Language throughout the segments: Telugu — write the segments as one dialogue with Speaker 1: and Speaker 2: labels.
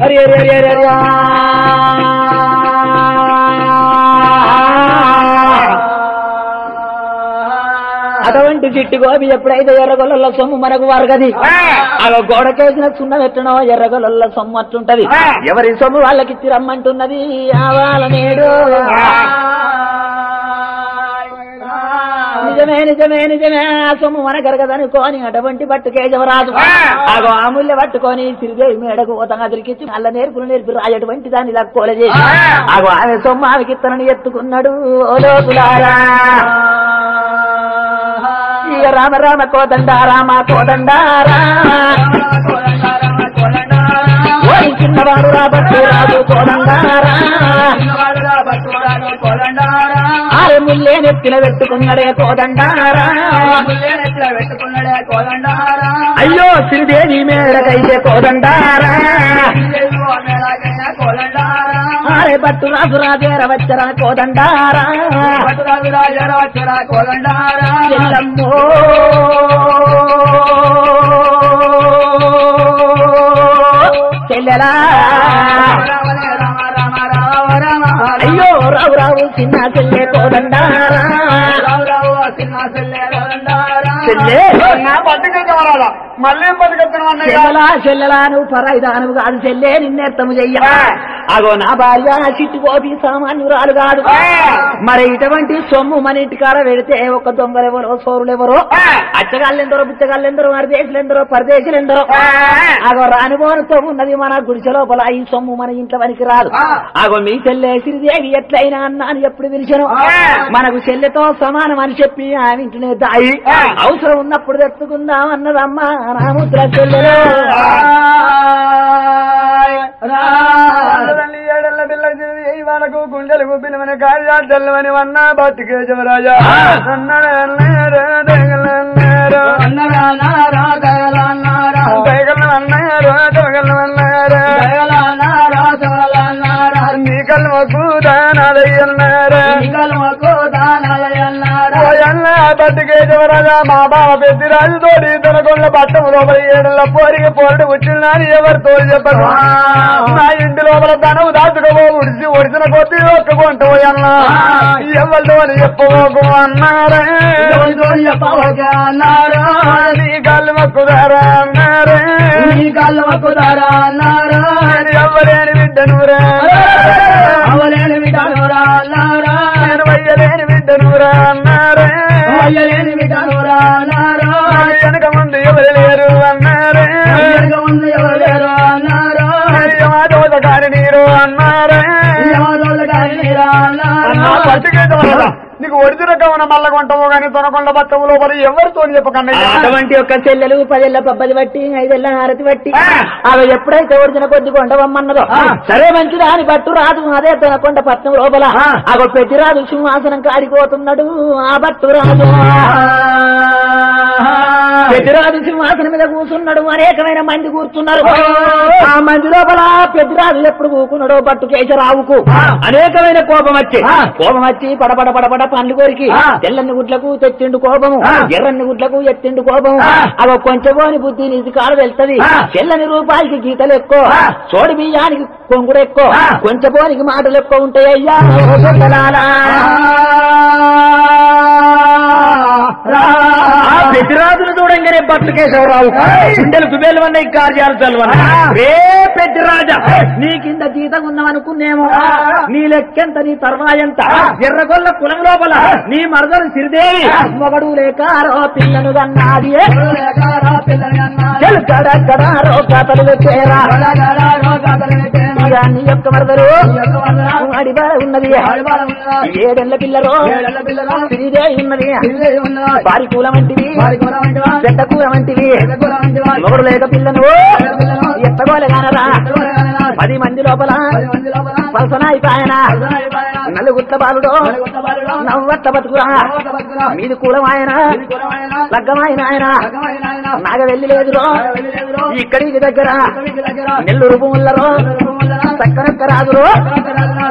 Speaker 1: అరే అరే అరే అరే అరే అటువంటి చిట్టి గోపి ఎప్పుడైతే ఎర్రగొల్ల సొమ్ము మనకు వరగది అలా గోడకేసిన సున్నం ఎట్టనో ఎర్రగొల్ల సొమ్ము అట్టుంటది ఎవరి సొమ్ము వాళ్ళకి ఇచ్చి రమ్మంటున్నది ఆవాల నేడు నిజమే నిజమే నిజమే ఆ సొమ్ము మన గరగదనుకోని అటువంటి పట్టు కేశవరాజు ఆగో ఆముల్య పట్టుకొని సిరిదేవి మేడకు ఓతంగా తిరిగిచ్చి అల్ల నేర్పులు నేర్పి రాయటువంటి దాన్ని లక్కోల చేసి ఆగో ఆమె సొమ్ము ఆమెకి ఇత్తనని ఎత్తుకున్నాడు ఓ లోకులారా ఇక రామ రామ కోదండ రామ కోదండారా ఓ చిన్నవాడు రాబట్టు రాజు కోదండారా ఆరు ముల్లే నెత్తిన పెట్టుకున్నాడే కోదండారా అయ్యో శ్రీదేవి మేడకైతే కోదండారా ఆరే పట్టు రాజు రాజేర వచ్చరా కోదండారా చెల్లమ్మో చెల్లెలా అయ్యో రావు రావు చిన్న చెల్లె కోదండారా చెల్లె
Speaker 2: మళ్ళీ బతికెత్తాను అన్నయ్య
Speaker 1: చెల్లెలా చెల్లెలా నువ్వు పరాయిదానవు కాదు చెల్లె నిన్నెత్తము చెయ్య అగో నా భార్య చిట్టు గోపి సామాన్యురాలు కాదు మరి ఇటువంటి సొమ్ము మన ఇంటికాడ పెడితే ఒక దొంగలెవరో సోరులెవరో అచ్చగాళ్ళెందరో బుచ్చగాళ్ళెందరో మరదేశులెందరో పరదేశులెందరో అగో రానిపోనుతో ఉన్నది మన గుడిసె లోపల ఈ సొమ్ము మన ఇంట్లో పనికి రాదు అగో మీ చెల్లె శ్రీదేవి ఎట్లయినా అన్నా అని ఎప్పుడు పిలిచాను మనకు చెల్లెతో సమానం అని చెప్పి ఆమె ఇంటినే దాయి అవసరం ఉన్నప్పుడు తెచ్చుకుందాం అన్నదమ్మా రాముద్ర చెల్లెలు
Speaker 2: తల్లి ఏడల్ల పిల్ల చిన్నది ఏ వాళ్ళకు గుండెలు గుబ్బిన మన కార్యాలు తెల్లవని వన్న బతికే జమరాజా అన్నారు నీ కళ్ళు మాకు దానాలయ్యన్నారు బతికే జమరాజా మా బావ పెద్దిరాజు తోడి తనకొండ పట్టం లోపల ఏడల పోరికి పోరడు వచ్చిందని ఎవరు తోడు చెప్పరు నా ఇంటి లోపల ధనము దాచుకోబో ఉడిసి ఒడిసిన కొద్ది ఒక్క కొంట పోయన్నా ఎవరితో అని చెప్పబోకు అన్నారే నీ కళ్ళు మక్కుదారా అన్నారే నేను ఎవ్వలేని బిడ్డనురా
Speaker 1: అవలేని విధానురా అన్నారా
Speaker 2: నేను వయ్యలేని బిడ్డనురా అన్నారే
Speaker 1: అయ్యలేని విధానురా అన్నారా
Speaker 2: వెనక ముందు ఎవరు లేరు అన్నారే
Speaker 1: ఉంది ఎవరు అన్నారా
Speaker 2: యమాదోదగారి నీరు అన్నారే
Speaker 1: ఎవరోళ్ళు కానీ మీరా అన్నారా
Speaker 2: అన్నా పట్టుకేదో నీకు ఒడిదుర కవన మల్ల కొంటవు గాని తొనకొండ బట్టవు లోపల ఎవరితో చెప్పకన్నయ్య
Speaker 1: అటువంటి ఒక చెల్లెలు పదేళ్ల పబ్బది బట్టి ఐదేళ్ల హారతి బట్టి
Speaker 2: ఆ.
Speaker 1: అవి ఎప్పుడైతే ఒడిచిన కొద్ది కొండవమ్మన్నదో
Speaker 2: ఆ.
Speaker 1: సరే మంచిదా అని పట్టు రాదు అదే తొనకొండ పట్నం లోపల
Speaker 2: ఆ.
Speaker 1: అగో పెట్టి రాదు సింహాసనం కాడిపోతున్నాడు ఆ పట్టు రాదు పెద్దిరాజు సింహాసనం మీద కూర్చున్నాడు అనేకమైన మంది కూర్చున్నారు ఆ మంది లోపల పెద్దిరాజు ఎప్పుడు కూకున్నాడో పట్టు కేశరావుకు అనేకమైన కోపం వచ్చి కోపం వచ్చి పడపడ పడపడ పండ్లు కోరికి తెల్లని గుడ్లకు తెచ్చిండు కోపము ఎర్రని గుడ్లకు ఎత్తిండు కోపము అవ కొంచెమోని బుద్ధి నీది కాడు వెళ్తది తెల్లని రూపాయికి గీతలు ఎక్కువ చోడి బియ్యానికి కొంగుడు ఎక్కువ కొంచెపోనికి మాటలు ఎక్కువ ఉంటాయి అయ్యా ఓ పెద్దలారా. ఆ పెద్దిరాజును చూడంగానే భర్త కేశవరావు గుండెలు కుబేలు అన్న కార్యాలు చల్వన రే పెద్దిరాజా నీ కింద జీతం ఉన్నామనుకున్నేమో నీ లెక్కెంత నీ తర్వాయంత ఎర్రగొల్ల కులం లోపల నీ మరదలు సిరిదేవి మొగడు లేకారో పిల్లను కన్నాది కడకడారో కథలు పెట్టేరా ఇక నీ యొక్క మరదలు అడిబా ఉన్నది ఏడెళ్ళ పిల్లలు సిరిదేవి ఉన్నది వారి కూల వంటివి చెడ్డ కూర వంటివి మొగడు లేక పిల్లను ఎత్తగోలే కానరా పది మంది లోపల పలసనాయిపాయన నలుగుట్ల బాలుడు నవ్వట్ల బతుకురా మీది కూలమాయన లగ్గమాయన ఆయన నాగ వెళ్ళి లేదురో ఇక్కడికి దగ్గర నెల్లూరు భూములలో చక్కనక్క రాదురో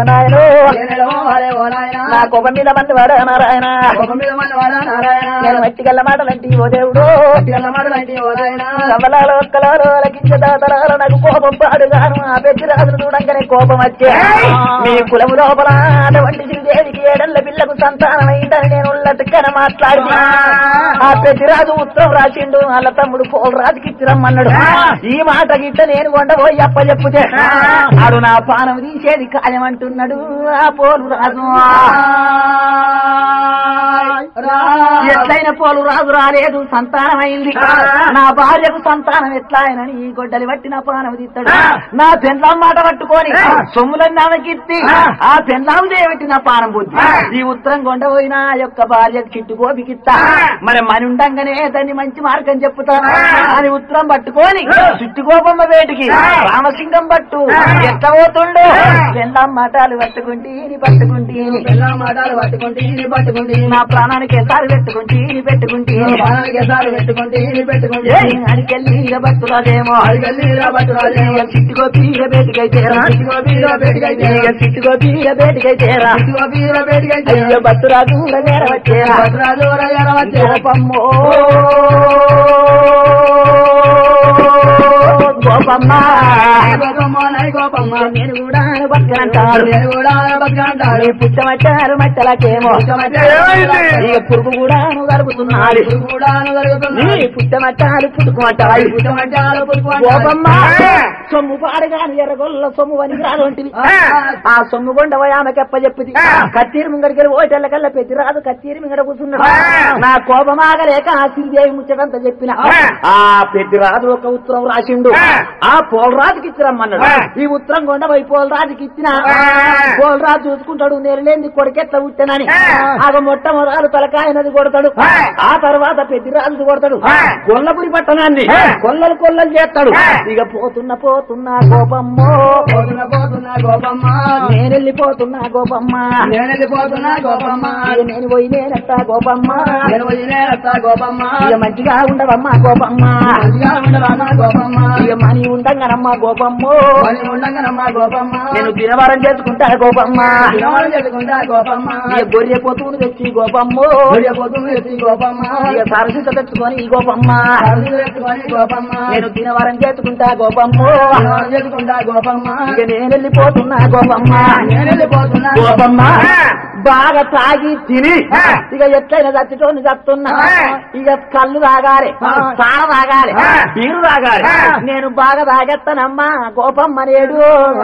Speaker 1: నాయనో
Speaker 3: ఏనేలో వాడే ఓ నాయనా.
Speaker 1: నా కోపం మీద మంది వాడ నారాయణ
Speaker 3: కోపం మీద మన్నవాడా నారాయణ.
Speaker 1: నేను మట్టి గల్ల మాటలంటి ఓ దేవుడు
Speaker 3: అట్టిగల్ల మాటలంటి ఓ నాయనా.
Speaker 1: కమలాలు ఒక్కలాలు లగించ దాతలాలు నాకు కోపం పాడుగాను ఆ పెద్ద రాజును చూడంగానే కోపం వచ్చే మీ కులము లోపల అటువంటి శ్రీదేవికి ఏడళ్ళ పిల్లకు సంతానమైందని నేను ఉల్లటిక్కన మాట్లాడి ఆ పెద్దిరాజు ఉత్తరం రాసిండు వాళ్ళ తమ్ముడు పోల్ రాజుకి ఇచ్చిరమ్మన్నాడు ఈ మాట గిట్ట నేను కొండపోయి అప్ప చెప్పుతే ఆడు నా పానం తీసేది ఖాయమంటున్నాడు ఆ పోలు రాజు ఎట్లయిన పోలు రాజు రాలేదు సంతానమైంది నా భార్యకు సంతానం ఎట్లా ఆయనని ఈ గొడ్డలి బట్టి నా పానం తీస్తాడు నా పెండ్లాం మాట పట్టుకొని సొమ్ములన్నీ ఆమెకిత్తి ఆ పెండ్లాం చేయబట్టి నా పానం బుద్ధి ఈ ఉత్తరం కొండ పోయిన ఆ యొక్క భార్యకు చిట్టు గోపికిత్తా మరి మని ఉండంగానే దాన్ని మంచి మార్గం చెప్పుతా అని ఉత్తరం పట్టుకొని చుట్టు గోపమ్మ వేటికి రామసింగం పట్టు ఎట్ట పోతుండు పెండ్లాం మాటలు పట్టుకుంటే పట్టుకుంటే
Speaker 3: పిల్ల మాటలు పట్టుకుంటే ఈయన పట్టుకుంటే ఈయన.
Speaker 1: నా ప్రాణానికి ఎసారి పెట్టుకుంటే పెట్టుకుంటే
Speaker 3: బాణానికి ఎసారు పెట్టుకుంటే ఈయన పెట్టుకుంటే ఈయన.
Speaker 1: అడికెళ్ళి భక్తులదేమో
Speaker 3: అడిగల్లి రా పట్టురాజేమో.
Speaker 1: చిట్టుకో పీర బేటికైతేరా
Speaker 3: చిట్టుకో పీర బేటికైతేరా.
Speaker 1: చిట్టుకో పీర బేటికైతేరా
Speaker 3: ఇదిగో వీర వేడికైతే
Speaker 1: అయ్యో భక్తురాజు వచ్చేరా
Speaker 3: భద్రాజు రయ్యాల వచ్చే
Speaker 1: గోపమ్మో గోపమ్మ
Speaker 3: నై గోపమ్మ నై గోపమ్మ
Speaker 1: నేను కూడా బతకనంటాడు
Speaker 3: నేను కూడా బతకంటాడు
Speaker 1: నీ పుట్టమట్టారు మట్టలకేమో ఇక పురుగు కూడా గడుపుతున్నాడు
Speaker 3: కూడా
Speaker 1: నీ
Speaker 3: జరుగుతుంది
Speaker 1: పుట్టమట్టాలు పుట్టుకుమట్టాలు
Speaker 3: పుట్టమంటాలు
Speaker 1: గోపమ్మ సొమ్ము పాడగాని ఎర్రగొల్ల సొమ్ము వనికిరాదు వంటివి ఆ సొమ్ము కొండ ఆమెకెప్ప చెప్పింది కత్తీరు ముంగడికి ఓటెళ్ళ కల్లా పెద్ద రాదు కత్తీరు మింగడ కూర్చున్నాడు నా కోపమాగలేక ఆ శ్రీదేవి ముచ్చటంతా చెప్పిన ఆ పెద్ద రాజు ఒక ఉత్తరం రాసిండు ఆ పోలరాజుకి ఇచ్చిరమ్మన్నాడు ఈ ఉత్తరం కొండ పోయి పోలరాజుకి ఇచ్చిన పోలరాజు చూసుకుంటాడు నేను లేని కొడుకెట్ల పుట్టానని ఆగ మొట్టమొదలు తలకాయనది కొడతాడు ఆ తర్వాత పెద్దిరాజు కొడతాడు గొల్లపురి పట్టణాన్ని కొల్లలు కొల్లలు చేస్తాడు ఇక పోతున్న పోతున్నా గోపమ్మో
Speaker 3: పోతున్నా పోతున్నా గోపమ్మ
Speaker 1: నేను వెళ్ళిపోతున్నా గోపమ్మ
Speaker 3: నేను వెళ్ళిపోతున్నా గోపమ్మ
Speaker 1: ఇక నేను పోయి నేనెత్తా గోపమ్మ
Speaker 3: నేను పోయి నేనొస్తా గోపమ్మ
Speaker 1: ఇక మంచిగా ఉండవమ్మా గోపమ్మ
Speaker 3: మంచిగా ఉండరామా గోపమ్మ
Speaker 1: ఇక మనీ ఉండంగానమ్మా గోపమ్మో
Speaker 3: పని ఉండంగానమ్మా గోపమ్మ
Speaker 1: నేను దినవారం చేసుకుంటా గోపమ్మ
Speaker 3: వినోదం చేసుకుంటా గోపమ్మ
Speaker 1: ఇక గొర్రె పోతుని తెచ్చి గోపమ్మో
Speaker 3: పోతుంది ఎత్తి గోపమ్మ
Speaker 1: ఇక సరసిత తెచ్చుకొని ఈ గోపమ్మ
Speaker 3: కరుణు ఎత్తుకొని గోపమ్మ
Speaker 1: నేను దినవారం చేసుకుంటా గోపమ్మో
Speaker 3: వినోదం చేసుకుంటా గోపమ్మ
Speaker 1: ఇక నేను వెళ్ళిపోతున్నా గోపమ్మ
Speaker 3: నేను వెళ్ళిపోతున్నా
Speaker 1: గోపమ్మ బాగా తాగి తిని ఇక ఎట్లయినా చచ్చిటోని చస్తున్నా ఇక కళ్ళు తాగాలి సార తాగాలి బీరు తాగాలి నేను బాగా తాగెత్తానమ్మా గోపమ్మ నేడు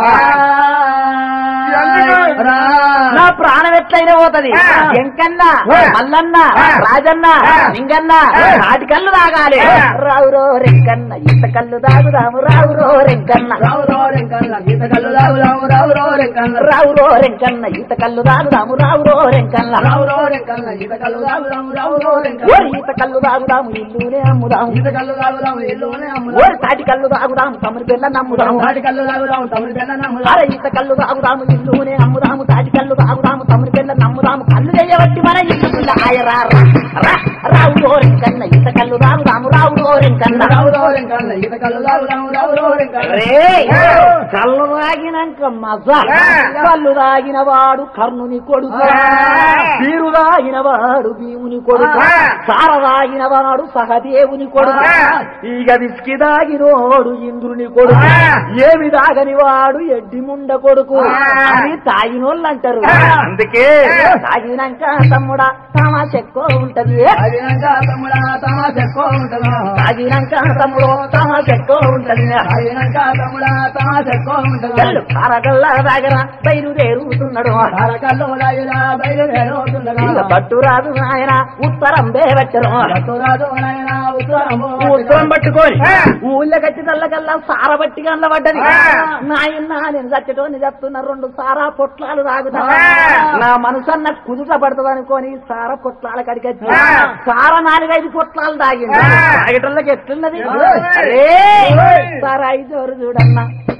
Speaker 1: నా ప్రాణం ఎట్లయినా పోతది ఎంకన్న మల్లన్న రాజన్న లింగన్న నాటి కళ్ళు తాగాలి రావురో రెక్కన్న ఇంత కళ్ళు తాగుదాము రావురో రెక్కన్న
Speaker 3: రావు రో రెంకన్న గీత కళ్ళు రావు రావు రావు రో రెంకన్న
Speaker 1: రావురో రెక్కన్న ఈత కళ్ళు తాగుదాము రావురో రెక్కన్న
Speaker 3: రావు రో రెంకన్న గీత కళ్ళు రావు రావు రావు రో రెంకన్న
Speaker 1: ఓరి ఈత కళ్ళు తాగుదాము ఇల్లునే అమ్ముదాము
Speaker 3: గీత కళ్ళు రావు రావు ఎల్లోనే అమ్ముదాం
Speaker 1: ఓరి తాటి కళ్ళు తాగుదాము తమరి పిల్ల నమ్ముదాము
Speaker 3: నాటి కళ్ళు రావు రావు తమిళ పెన్న నమ్ముదాం
Speaker 1: అరే ఈత కళ్ళు తాగుదాము ఇల్లునే అమ్ముదాము తాటి కళ్ళు తాగుదాము తమరి పిల్ల నమ్ముదాము కళ్ళు చేయబట్టి మన ఇల్లు పిల్ల ఆయరా రావు రోరెంకన్న ఈత కళ్ళు తాగుదాము రావు రోరెంకన్న
Speaker 3: రావు రో రెంకన్న గీత కళ్ళు రావు రావు రావు రో రెంకన్న
Speaker 1: రే కళ్ళు తాగినాక మజా కళ్ళు తాగిన వాడు కర్ణుని కొడుకు బీరు తాగిన వాడు భీముని కొడుకు సార తాగిన వాడు సహదేవుని కొడుకు ఇక విస్కి తాగినోడు ఇంద్రుని కొడుకు ఏమి తాగని వాడు ఎడ్డి ముండ కొడుకు అని తాగినోళ్ళు అంటారు అందుకే తాగినాక తమ్ముడా తమాష ఎక్కువ ఉంటది
Speaker 3: అదినాక తమ్ముడా తమాష ఎక్కువ ఉంటుందా
Speaker 1: తాగినాక తమ్ముడు తమాష ఎక్కువ ఉంటది
Speaker 3: అదినాక తమ్ముడా తమాష ఎక్కువ ఉంటుందా
Speaker 1: కళ్ళు కారగల్లా దగ్గర బయలుదేరుతున్నాడు
Speaker 3: కళ్ళు రాయుడా బయలుదేరుతుండగా
Speaker 1: ఇక పట్టురాదు ఆయన ఉత్తరం బేవచ్చరు
Speaker 3: భక్తురాజు నాయన ఉత్తరము
Speaker 1: ఉత్తరం పట్టుకొని ఊళ్ళో కట్టి తల్లకల్లా సార బట్టి గండ్ల పడ్డది నాయన నేను చచ్చటోని చెప్తున్నా రెండు సారా పొట్లాలు తాగుతా నా మనసన్న కుదుట పడుతుంది అనుకోని సార పొట్లాల కడిగి వచ్చి సార నాలుగైదు పొట్లాలు తాగింది తాగటంలోకి ఎట్లున్నది అరే సారా ఐదు చూడన్నా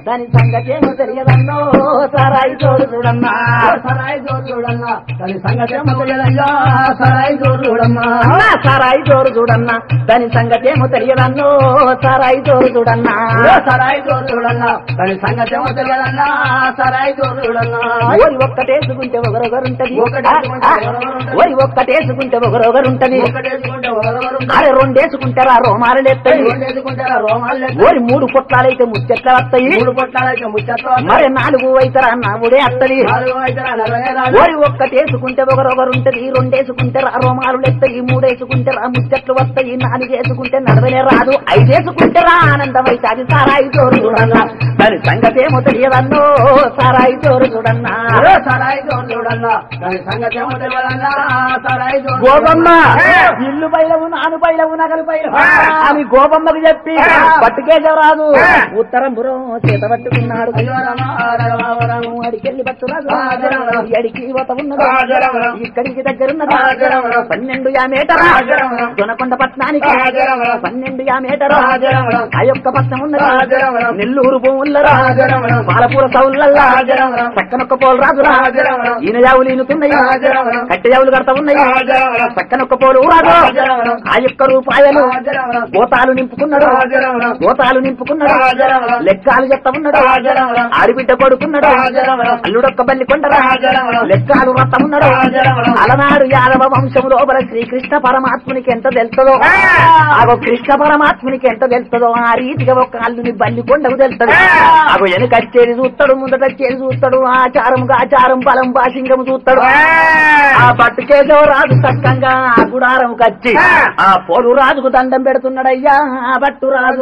Speaker 1: దాని సంగతి ఏమో తెలియదన్నో సారాయి తోడు చూడన్నా
Speaker 3: సరాయి జోరు చూడన్నా దాని సంగతి ఏమో తెలియదయ్యా సరాయి జోరు చూడమ్మా
Speaker 1: అన్నా సారాయి తోడు చూడన్నా దాని సంగతి ఏమో తెలియదన్నో సారాయి తోడు చూడన్నా
Speaker 3: సరాయి జోరు చూడన్నా దాని సంగతి ఏమో తెలియదన్నా సరాయి జోరు చూడన్నా
Speaker 1: ఓరి ఒక్కటేసుకుంటే ఒకరొకరుంటది
Speaker 3: ఒక్కటేసుకుంటే ఒకరొకరుంటది.
Speaker 1: ఓరి ఒక్కటేసుకుంటే ఒకరొకరుంటది
Speaker 3: ఒకటేసుకుంటే ఒకరొకరు
Speaker 1: అరే రెండేసుకుంటారా రోమాలు ఎత్తాయి
Speaker 3: రెండేసుకుంటారా రోమాలు లేదు.
Speaker 1: ఓరి మూడు పొట్లాలైతే ముచ్చెట్ల వస్తాయి
Speaker 3: మూడు పొట్లాలైతే ముచ్చట్లు
Speaker 1: మరి నాలుగు అయితరా నావుడే అత్తది
Speaker 3: నాలుగు అయితే నలభై రాదు
Speaker 1: ఓరి ఒక్కటేసుకుంటే ఒకరొకరుంటది రెండేసుకుంటే రా రోమాలు ఎత్తాయి మూడేసుకుంటే రా ముచ్చట్లు వస్తాయి నాలుగేసుకుంటే నడవలే రాదు ఐదేసుకుంటే రా ఆనందం అయితే అది సారాయి జోరు చూడన్నా దాని సంగతి ఏమో తెలియదన్నో సారాయి జోరు చూడన్నా
Speaker 3: ఏ సరాయి జోరు చూడన్నా దాని సంగతి ఏమో తెలియదన్నా సరాయి జోరు
Speaker 1: గోపమ్మ
Speaker 3: చూడన్నా.
Speaker 1: ఇల్లు బయలవు నాను బయలవు నగలు బయలు
Speaker 2: ఆ.
Speaker 1: అని గోపమ్మకు చెప్పి
Speaker 2: ఆ.
Speaker 1: పట్టుకేశవరాదు
Speaker 2: ఆ.
Speaker 1: ఉత్తరం బురం చేత పట్టుకున్నాడు
Speaker 3: అయ్యో రమ, రమ, రమ.
Speaker 1: అడికెళ్ళి పట్టురాదు
Speaker 3: ఆ, జరమరా.
Speaker 1: ఎడికి పోత ఉన్నది
Speaker 3: ఆ, జరమరా.
Speaker 1: ఇక్కడికి దగ్గరున్నది
Speaker 3: ఆ, జరమరా.
Speaker 1: పన్నెండు యామేటరా
Speaker 3: ఆ, జరమరా.
Speaker 1: దొనకొండ పట్నానికి
Speaker 3: ఆ, జరమరా.
Speaker 1: పన్నెండు యామేటరా
Speaker 3: ఆ, జరమరా.
Speaker 1: ఆ యొక్క పట్నం
Speaker 3: ఆ, జరమరా.
Speaker 1: ఉన్నది నెల్లూరు భూముల్లరా
Speaker 3: ఆ, జరమరా.
Speaker 1: పాలపూర సౌళ్ళల్లా
Speaker 3: ఆ, జరమరా.
Speaker 1: పక్కనొక్క పోలు రాజురా
Speaker 3: ఆ, జరమరా.
Speaker 1: ఈయన జావులు ఈనుతున్నాయి
Speaker 3: ఆ, జరమరా.
Speaker 1: కట్టె జావులు కడతా ఉన్నాయి
Speaker 3: ఆ, జరమరా.
Speaker 1: పక్కనొక్క పోలు రాజు
Speaker 3: ఆ, జరమరా.
Speaker 1: ఆ యొక్క రూపాయలు
Speaker 3: ఆ, జరమరా.
Speaker 1: గోతాలు నింపుకున్నాడు
Speaker 3: ఆ, జరమరా.
Speaker 1: గోతాలు నింపుకున్నాడు
Speaker 3: ఆ, జరమరా.
Speaker 1: లెక్కాలు చెత్త ఉన్నాడు
Speaker 3: ఆ, జరమరా.
Speaker 1: ఆడిబిడ్డ కొడుకున్నాడు
Speaker 3: ఆ, జరమరా.
Speaker 1: అల్లుడొక్క బల్లి కొండరా
Speaker 3: ఆ, జరమరా.
Speaker 1: లెక్కాలు రత్తమున్నాడు
Speaker 3: ఆ, జరమరా.
Speaker 1: అలనాడు యాదవ వంశం లోపల శ్రీకృష్ణ పరమాత్మునికి ఎంత తెలుస్తుందో
Speaker 2: ఆ.
Speaker 1: అగో కృష్ణ పరమాత్మునికి ఎంత తెలుస్తుందో ఆ రీతిగా ఒక అల్లుని బల్లి కొండకు తెలుస్తుంది
Speaker 2: ఆ.
Speaker 1: అగో వెనుకచ్చేది చూస్తాడు ముందటచ్చేది చూస్తాడు ఆచారం ఆచారం బలం బాసింగం చూస్తాడు ఆ పట్టుకేదో రాజు చక్కంగా ఆ గుడారం కచ్చి
Speaker 2: ఆ.
Speaker 1: ఆ పోలు రాజుకు దండం పెడుతున్నాడయ్యా ఆ బట్టు రాజు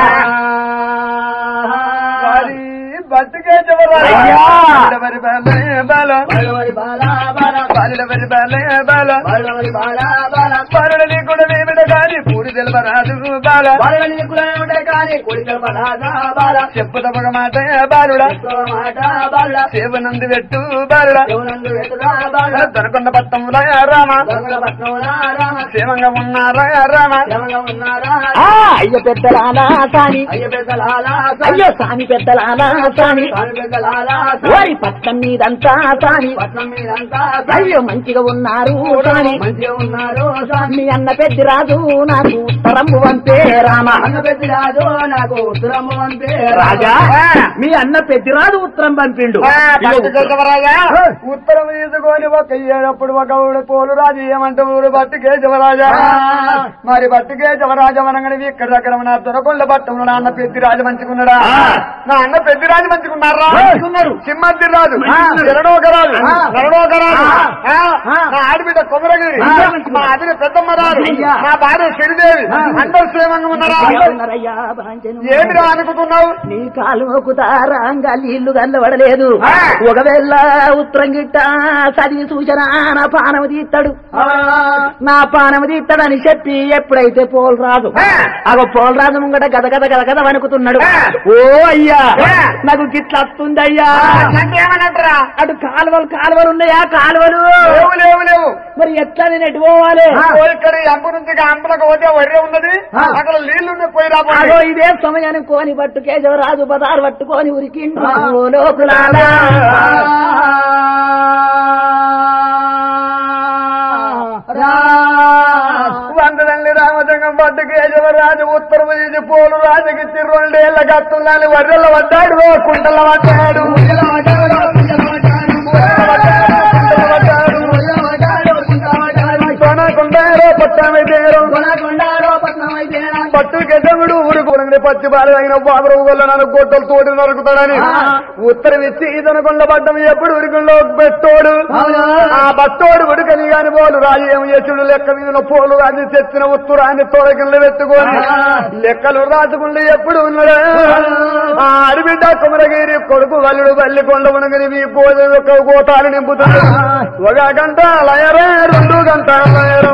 Speaker 2: మరి బతుకే
Speaker 1: అయ్యా.
Speaker 2: ఎవరి బాలే బాల
Speaker 3: బలవరి బాలా బాలా,
Speaker 2: బాలెవరి బాలే బాల
Speaker 3: బలవరి బాలా బాలా.
Speaker 2: బాలని కూడా నేమిడ గాని పూరి తెలవరాదు బాల
Speaker 3: బాలని కులమే ఉండే కానీ కొడికల బలాగా బాలా.
Speaker 2: చెప్పుదమగ మాట బాలుడా
Speaker 3: ఎంతో మాట బాలా.
Speaker 2: సేవనందు పెట్టు బాలుడా
Speaker 3: శివనందు వెతురా బాలా.
Speaker 2: దొరకొండ పట్టంలో రామ
Speaker 3: దొంగల పట్నంలా రామ.
Speaker 2: క్షేమంగా ఉన్నారా రామ
Speaker 3: శివంగా ఉన్నారా
Speaker 1: ఆ, అయ్య పెద్దలాలా సాని
Speaker 3: అయ్య పెద్దలాలా
Speaker 1: అయ్యో సాని పెద్దలాలా సాని
Speaker 3: స్వామి పెద్దలాలా
Speaker 1: ఓరి పట్నం మీదంతా సాని
Speaker 3: పట్నం మీదంతా
Speaker 1: అయ్యో మంచిగా ఉన్నారు సాని
Speaker 3: మంచిగా ఉన్నారు స్వామి
Speaker 1: మీ అన్న పెద్ద రాజు నాకు ఉత్తరము వంపే రామ
Speaker 3: అన్న పెద్ద రాజు నాకు ఉత్తరము అంటే
Speaker 1: రాజా మీ అన్న పెద్దిరాజు ఉత్తరం పంపిండు
Speaker 2: ఆ,
Speaker 1: ఇగో
Speaker 2: భక్తి కేశవరాజా ఉత్తరం తీసుకొని ఒక ఏడప్పుడు ఒక ఊడు పోలు రాజు ఏమంటే ఊరు బట్టి కేశవరాజా మరి బట్టి కేశవరాజా అనగానే ఇక్కడ దగ్గర నా దొరకొండ పట్టంలో నా అన్న పెద్ది రాజు మంచిగున్నాడా
Speaker 1: ఆ.
Speaker 2: నా అన్న పెద్ది రాజు మంచిగున్నారా
Speaker 1: మంచిగున్నారు.
Speaker 2: సింహద్ది రాజు
Speaker 1: మంచిగున్నారు.
Speaker 2: ఎరడోక రాజు
Speaker 1: ఆ.
Speaker 2: నరడోక రాజు
Speaker 1: ఆ.
Speaker 2: ఆ,
Speaker 1: ఆ.
Speaker 2: నా ఆడబిడ్డ కొమరగిరి
Speaker 1: ఆ, మంచిగున్నారు.
Speaker 2: మా అదిని పెద్దమ్మ రాజు
Speaker 1: అయ్యా.
Speaker 2: నా భార్య శ్రీదేవి
Speaker 1: ఆ.
Speaker 2: అందరు క్షేమంగా ఉన్నారా
Speaker 1: ఉన్నారయ్యా, బాంచను.
Speaker 2: ఏమిరా అనుకుంటున్నావు
Speaker 1: నీ కాలువకు తారంగా నీళ్లు గల్లబడలేదు
Speaker 2: ఆ.
Speaker 1: ఒకవేళ ఉత్తరం గిట్ట చదివి సూచన నా పానము తీస్తాడు
Speaker 3: ఆ.
Speaker 1: నా పానము తీస్తాడని చెప్పి ఎప్పుడైతే పోల్ రాదు
Speaker 2: ఆ.
Speaker 1: అగో పోల్ రాజు ముంగట గద గద గద గద వణుకుతున్నాడు
Speaker 2: ఆ.
Speaker 1: ఓ అయ్యా
Speaker 2: ఆ.
Speaker 1: నాకు గిట్ల వస్తుంది అయ్యా
Speaker 2: అంటే ఏమనంటారా
Speaker 1: అటు కాలువలు కాలువలు ఉన్నాయా కాలువలు
Speaker 2: లేవు లేవు లేవు
Speaker 1: మరి ఎట్లా నేను ఎటు పోవాలి
Speaker 2: ఓ ఇక్కడ ఈ అంపు నుంచి ఇక అంపులకు పోతే వడ్డే ఉన్నది
Speaker 1: ఆ.
Speaker 2: అక్కడ నీళ్లు ఉన్నాయి పోయి
Speaker 1: అగో
Speaker 2: రాబోయే
Speaker 1: ఇదే సమయాన్ని కోని పట్టు కేశవరాజు బదారు పట్టుకొని ఉరికిండు
Speaker 3: ఆ.
Speaker 1: ఓ లోకులారా
Speaker 2: వందనండి రామచంగం పట్టు కేశవరాజు ఉత్తర వీధి పోలు రాజుకి రెండేళ్ల కత్తులని వడ్డెల పడ్డాడు ఓ కుంటల పడ్డాడు కొనకుండారో పట్టామెదేరో పట్టు గెజముడు ఊరుకోనని పచ్చి బాల అయిన బాబురావు వల్ల నన్ను గొడ్డలు తోటి నరుకుతాడని
Speaker 3: ఆ.
Speaker 2: ఉత్తరం ఇచ్చి ఇదనకొండ పడ్డం ఎప్పుడు ఉరికంలో పెట్టోడు
Speaker 3: అవునా?
Speaker 2: ఆ బట్టోడు ఉడకని గాని పోలు రాజు ఏం చేసుడు లెక్క మీద పోలు రాజు తెచ్చిన ఉత్తరాన్ని తోడకింద పెట్టుకొని
Speaker 3: ఆ.
Speaker 2: లెక్కలు రాసుకుంటూ ఎప్పుడు ఉన్నాడు ఆ అడిబిడ్డ కుమరగిరి కొడుకు వల్లుడు బల్లి కొండ ఉనగని మీ పోజ యొక్క గోతాలు నింపుతుంది
Speaker 3: ఆ.
Speaker 2: ఒక గంట లయరే రెండు గంట లయరు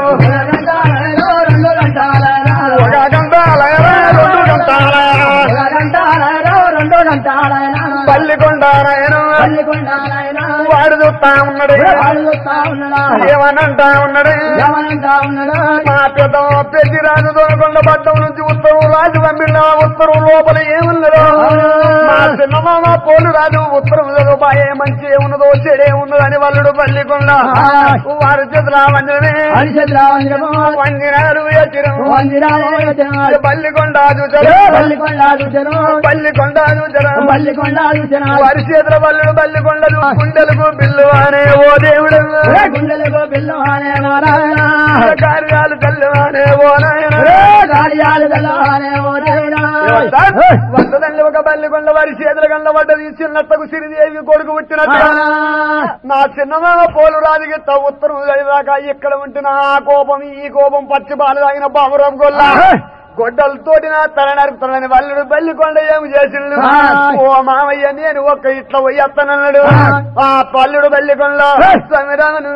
Speaker 2: ఒక గంట లయరే రెండు గంట లయరు
Speaker 3: రెండో గంట
Speaker 2: పల్లి కొండ లయరు వాడు చూస్తా ఉన్నాడు
Speaker 3: వాడు చూస్తా ఉన్నాడా
Speaker 2: ఏమనంటా ఉన్నాడు
Speaker 3: ఏమనంటా ఉన్నాడా
Speaker 2: మా పెద్ద పెద్ద రాజు దొరకొండ పట్టం నుంచి ఉత్తరం రాజు పంపిన ఉత్తరం లోపల ఏమున్నదో మా చిన్నమామ పోలు రాజు ఉత్తరం బాయే మంచి ఏమున్నదో చెడే ఉన్నదో అని వల్లుడు పల్లికొండ వారి చేతుల వంజనే
Speaker 3: హరిచంద్ర రావంజనము
Speaker 2: వంజనాలు ఎచ్చిరం
Speaker 3: వంజనాలు
Speaker 2: పల్లికొండ చూచరు
Speaker 3: పల్లికొండ చూచను
Speaker 2: పల్లికొండ చూచరు
Speaker 3: పల్లికొండ చూచను
Speaker 2: వారి చేతుల వల్లుడు పల్లికొండ గుండెలకు బిల్లు అనే ఓ దేవుడు
Speaker 3: గుండెలకు పిల్లు అనే నారాయణ
Speaker 2: కార్యాలు తెల్లవానే ఓ నాయన
Speaker 3: కార్యాలు తెల్లవారే ఓ దేవుడా
Speaker 2: వందదండి ఒక బల్లి కొండ వారి చేతుల గండ పడ్డది చిన్నత్తకు సిరిదేవి కొడుకు పుట్టినట్టుగా నా చిన్నమామ పోలు రాజుగిత్త ఉత్తరం దాకా ఇక్కడ ఉంటున్న ఆ కోపం ఈ కోపం పచ్చి బాలు తాగిన బాబురం గొల్ల గొడ్డలతోటి నా తల నరుకుతానని వల్లుడు బల్లి కొండ ఏమి చేసిండు ఓ మామయ్య నేను ఒక్క ఇట్లా పోయేస్తానన్నాడు ఆ పల్లుడు బల్లి కొండ సమిరామను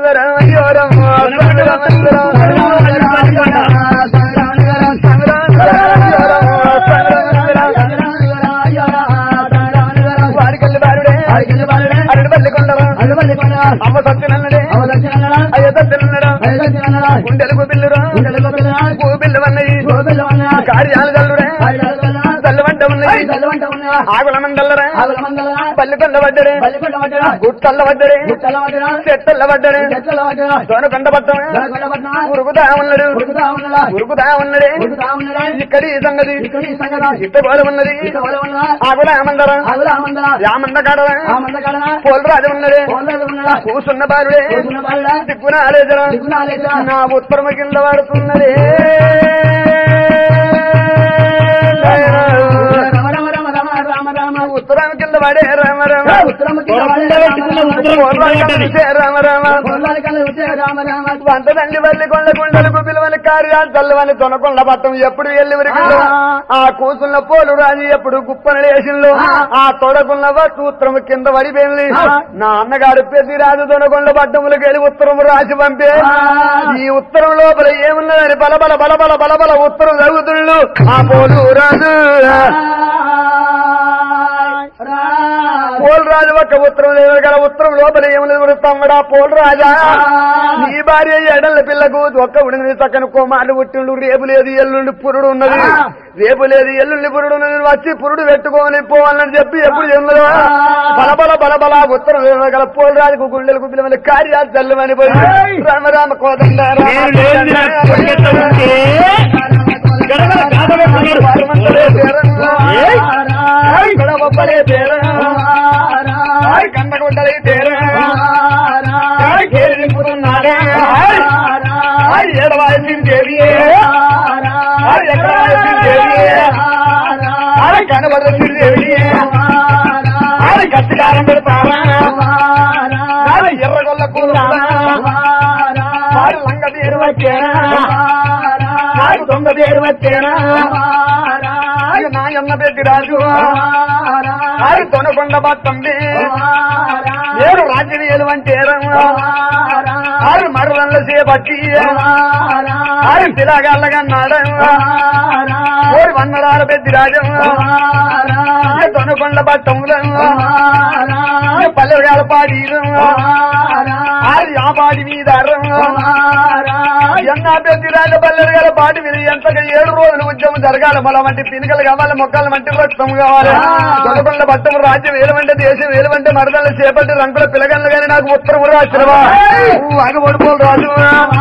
Speaker 2: వారికెళ్ళి బారుడే అరడు బల్లి కొండరా అమ్మ సత్యనన్నడే అయ్య సత్యనన్నడా గుండెలకు బిల్లురా భూ బిల్లు అన్నది కార్యాలు చల్లుడే చల్లు వంట ఉన్నది ఆకుల మండలరా పల్లి కొండ పడ్డడే గుట్టల్ల పడ్డడే చెట్టల్ల పడ్డడే దోన కొండ పట్టమే ఉరుకుతా ఉన్నాడు ఉరుకుతా ఉన్నాడే ఇక్కడి ఈ సంగతి ఇట్ట గోడ ఉన్నది ఆకుల ఆమందరా యామంద కాడరా పోలు రాజు ఉన్నడే కూసున్న బాలుడే దిక్కున ఆలేజరా నా ఉత్తరమ కింద పడుతున్నదే ఉత్తరం కింద పడే రామ రామ రామ రామ వంటదండి వల్లి కొండ కొండలకు పిలువని కార్యాలు చల్లవని తొనకొండ పట్టం ఎప్పుడు వెళ్ళి వరకు ఆ కూసున్న పోలు రాజు ఎప్పుడు గుప్పన లేచిండు ఆ తొడకున్న సూత్రం కింద పడిపోయింది నా అన్నగారు పెద్ద రాజు తొనకొండ పట్టములకు వెళ్ళి ఉత్తరం రాసి పంపే ఈ ఉత్తరం లోపల ఏమున్నదని బలబల బలబల బలబల ఉత్తరం చదువుతుండు ఆ పోలు రాజు పోల్ రాజు ఒక ఉత్తరం లేదు గల ఉత్తరం లోపల ఏమలేదు తమ్మడా పోల్ రాజా నీ భార్య ఎడల పిల్లకు ఒక్క ఉడిని చక్కని కుమారుడు పుట్టిండు రేపు లేదు ఎల్లుండి పురుడు ఉన్నది రేపు లేదు ఎల్లుండి పురుడు ఉన్నది నువ్వు వచ్చి పురుడు పెట్టుకోని పోవాలని చెప్పి ఎప్పుడు చెందరు బలబల బలబల ఉత్తరం లేదు గల పోల్ రాజుకు గుండెలకు పిల్లమని కార్యాలు చల్లమని పోయి రామ రామ కోదండ రామ
Speaker 1: నేను లేనిది నాకు పరిగెత్త ఉంటే గడగడ గాథ
Speaker 2: ఏయ్! ఆయ్ గడవబ్బలే తేరా ఆయ్ కందగుడ్డలే తేరా ఆయ్ కేలి నింపుతున్నాడే ఆయ్ ఆయ్ ఏడవాయసిన దేవియే ఆయ్ ఎక్కడ వాయసిన దేవియే ఆయ్ కనబడసిన దేవియే ఆయ్ గట్టికారం పెడతారా ఆయ్ ఎర్రగొల్ల కూరా వాడు లంగ తీరు వచ్చేనా నాకు దొంగ తీరు వచ్చేనా ఆయ్ నాయన్న పెద్ద రాజు ఆయ్ తొనకొండ బతండి నేను రాజ్యం అంటే ఆరు మరల చేపట్టి ఆరు పిలగాళ్ళగన్నాడు ఓడి వన్నరాల పెద్ద రాజం తొనకొండ బట్టములు పల్లెగాల పాడి ఆరు ఆ పాడి మీద ఎన్న పెద్ద రాజ పల్లెగాల పాటి మీద ఎంతగా ఏడు రోజులు ఉద్యమం జరగాలి మన వంటి పినుకలు కావాలి మొక్కలు వంటి రక్తం కావాలి తొనకొండ బట్టము రాజ్యం వేలవంటే దేశం వేలవంటే మరదలు చేపట్టి రంగుల పిలగళ్ళు గాని నాకు ఉత్తరం రాసినవా అగబడిపోలు రాజు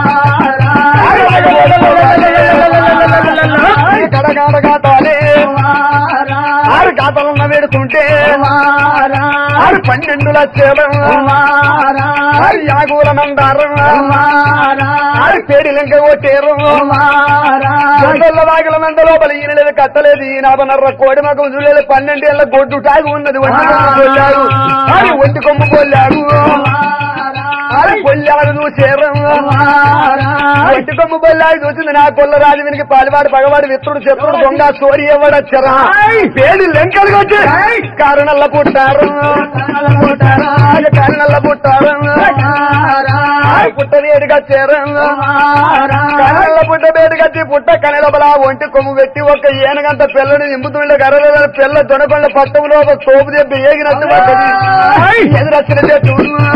Speaker 2: కడగాడ కాతాలే ఆరు ఖాతాలున్న వేడుకుంటే ఆరు పన్నెండు లక్షలం ఆరు యాగూల మందారం ఆరు పేడి లింక కొట్టేరు గొడ్డల వాగిల మంద లోపల ఈయనలేదు కట్టలేదు ఈ నాభనర్ర కోడి మగం చూడలేదు పన్నెండేళ్ల గొడ్డు టాగి ఉన్నది ఒంటి కొమ్ము కొల్లారు ఆరు ఒంటి కొమ్ము కొల్లారు ఆరు కొల్లారు చూసేరు ఒంటి కొమ్ము కొల్లారు చూసింది నా కొల్ల రాజు వినికి పాలివాడు పగవాడు విత్తుడు చెత్తుడు దొంగ సోరి ఎవడచ్చరా పేడి లెంకలు కొట్టి కారణల్ల పుట్టారు కారణల్ల పుట్టారు పుట్ట వేడిగా చేరంగా కనల పుట్ట వేడిగచ్చి పుట్ట కనెలబల ఒంటి కొమ్ము పెట్టి ఒక ఏనుగంత పిల్లని నింపుతుండే గర్రల పిల్ల దొనకొండ పట్టంలో ఒక తోపు దెబ్బ ఏగినట్టు పడ్డది ఎదురొచ్చిన చెట్టు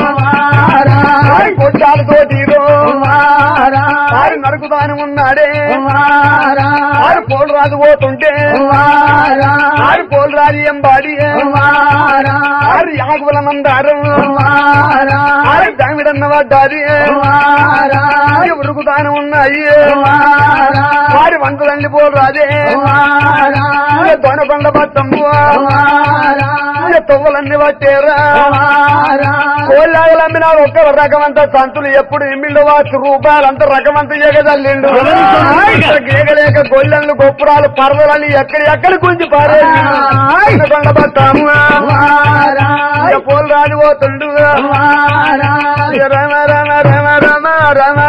Speaker 2: కొట్టాలతో తీరు ఆరు నరుకుతాను ఉన్నాడే ఆరు పోలు రాజు పోతుంటే ఆరు పోలు రాజు ఏం బాడి ఆరు యాగుల మందారు ఆరు దామిడన్న పడ్డాది ఉరుకుతాను ఉన్నాయి వారి వంటలన్నీ పోలు రాజే దొనకొండ పట్టము తొవ్వలన్నీ పట్టేరా కోళ్ళాగలు అమ్మిన ఒక్క రకమంత సంతులు ఎప్పుడు ఇమ్మిళ్ళు వాచు రూపాయలు అంత రకమంత ఎగదల్లిండు గేగలేక గొల్లెళ్ళు గొప్పురాలు పర్వలన్నీ ఎక్కడి ఎక్కడి గుంజి పారేసి కొండ పట్టాము పోలు రాలిపోతుండు రమ రమ రమ రమ రమ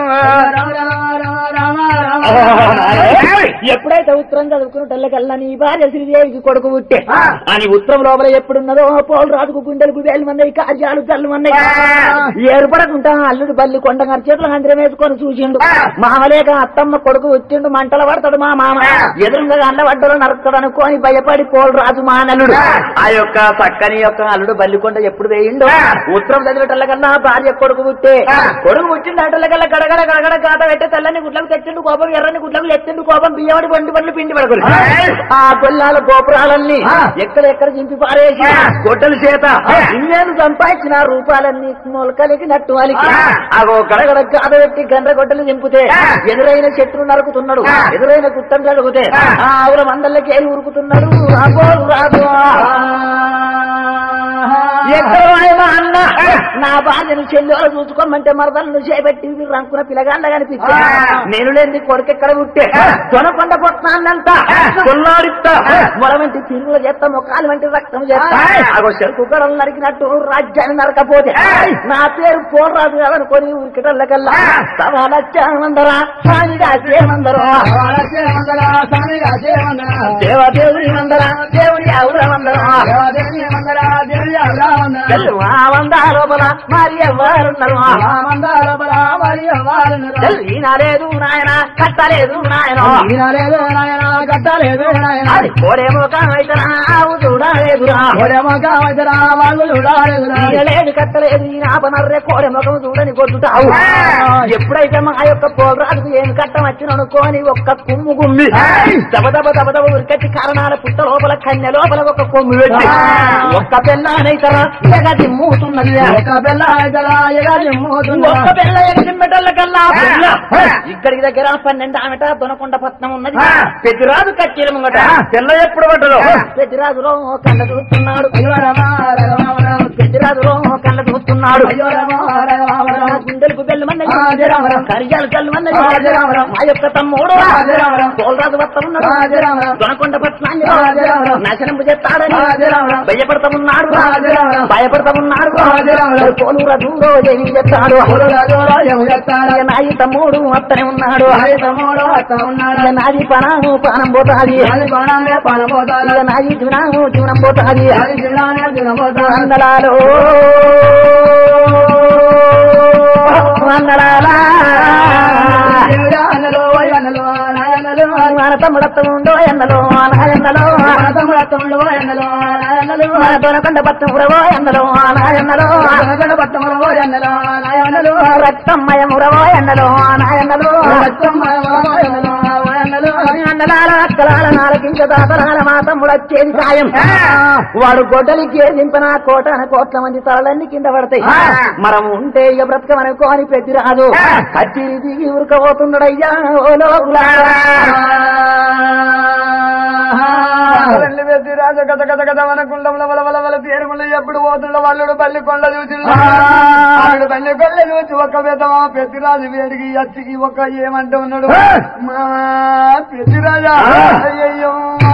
Speaker 2: రమ
Speaker 1: ఎప్పుడైతే ఉత్తరం చదువుకున్నట్టల్లా నీ భార్య శ్రీదేవికి కొడుకు పుట్టే అని ఉత్తరం లోపల ఎప్పుడున్నదో పోలు రాజుకు గుండెలకు వేలు మంది కార్యాలు జల్లు మన్నాయి ఏర్పడకుండా అల్లుడు బల్లి కొండ గారి చేతులు హంద్రం వేసుకొని చూసిండు మామలేక అత్తమ్మ కొడుకు వచ్చిండు మంటల పడతాడు మా మామ ఎదురుగా అల్ల వడ్డలు నరుకుతాడు అనుకోని భయపడి పోలు రాజు మానలుడు ఆ యొక్క చక్కని యొక్క అల్లుడు బల్లికొండ ఎప్పుడు వేయిండు ఉత్తరం చదివేటల్లకల్లా భార్య కొడుకు పుట్టే కొడుకు పుట్టిండు అటల్లకల్లా గడగడ గడగడ గాత పెట్టే తెల్లని గుడ్లకు తెచ్చిండు కోపం ఎర్రని గుడ్లకు ఎత్తిండు కోపం బియ్యమడి బండి బండ్లు పిండి పడకలు ఆ గొల్లాల గోపురాలన్నీ ఎక్కడెక్కడ చింపి పారేసి గొడ్డల చేత ఇన్నేళ్ళు సంపాదించిన రూపాలన్నీ మొలకలికి నట్టు వాళ్ళకి అగో గడగడ గాత పెట్టి గండ్ర గొడ్డలు చింపితే ఎదురైన చెట్లు నరుకుతున్నాడు ఎదురైన గుట్టం జరుగుతే ఆ ఆవుల మందల్లకి ఏలు ఉరుకుతున్నాడు రాబోలు రాదు ఎక్కడో ఏమో అన్న నా భార్యను చెల్లెలు చూసుకోమంటే మరదలను చేపెట్టి రంకున పిల్లగాళ్ళ కనిపించే నేను లేని కొడుకు ఎక్కడ పుట్టే తొనకొండ పొట్టాన్నంత కొల్లాడిస్తా మొలవంటి తిరుగులు చేస్తా మొక్కలు వంటి రక్తం చేస్తా అగో చెరుకు గడలు నరికినట్టు రాజ్యాన్ని నరకపోతే నా పేరు పోరాదు కదనుకొని ఉరికిటల్లకల్లా సవాలచ్చామందరా స్వామిగా చేయమందరో దేవదేవుని మందరా దేవుడి అవుల మందరం వంద లోపల మరి ఎవరున్నారు ఈనాలేదు నాయన కట్టలేదు నాయన అది కోడేమో కామైతనా ఆవు చూడలేదురా ఈయలేదు కట్టలేదు ఈ నాపనర్రే కోడె ముఖం చూడని కొట్టుతావు ఎప్పుడైతే మా యొక్క పోరాకు ఏం కట్టం వచ్చిననుకోని ఒక్క కుమ్ము గుమ్మి దబ దబ దబ దబ ఉరికట్టి కారణాల పుట్ట లోపల కన్య లోపల ఒక కొమ్ము పెట్టి ఒక్క పెళ్ళానైతరా ఎగది మూతున్నది ఒక్క పిల్ల ఎగిరిమెటల్ల కల్లా పిల్ల ఇక్కడికి దగ్గర పన్నెండు ఆమెట దొనకొండ పట్నం ఉన్నది పెద్దిరాజు కచ్చేల ముంగట పిల్ల ఎప్పుడు పడ్డదు పెద్దిరాజులో కళ్ళ చూస్తున్నాడు పెద్దిరాజులో కళ్ళ చూస్తున్నాడు గుండెలకు బెల్లమన్నది కరియాలు కళ్ళమన్నది మా యొక్క తమ్ముడు తోలరాజు వస్త ఉన్నాడు దొనకొండ పట్నాన్ని నాశనం చేస్తాడని భయపడతా ఉన్నాడు భయపడతా ఉన్నాడు పోలూర దూరో ఏమి చెప్తాడు ఇక నాయి తమ్ముడు అత్తనే ఉన్నాడు ఇక నాది పనాము పానం పోతాది ఇక నాది జునాము జూనం పోతాది వందలాలో వందలాలా మన తమ్ముడత్త ఉండో ఎండలో నాయన్నలో మన దొనకొండ పత్తమురవో ఎండలో నాయన్నలో రక్తమయమురవో ఎండలో నాయన్నలో అన్నలాల అక్కలాల నాలకించ దాతలాల మా తమ్ముడు వచ్చేది ఖాయం వాడు గొడ్డలికి దింపిన కోటాన కోట్ల మంది తలలన్నీ కింద పడతాయి మనం ఉంటే ఇక బ్రతకమనుకోని పెద్ద రాదు కచ్చిరి దిగి ఉరకపోతున్నాడయ్యా ఓ లోకులారా.
Speaker 2: రెండు వేసి రాజు గత గత గత మన కుండంలో వల వల వల తీరుముల ఎప్పుడు పోతుండ వాళ్ళుడు బల్లి కొండ చూసి వాళ్ళు బల్లి కొండ చూసి ఒక విధమా పెద్దిరాజు వేడికి వచ్చి ఒక ఏమంటూ ఉన్నాడు మా పెద్దిరాజా అయ్యయ్యో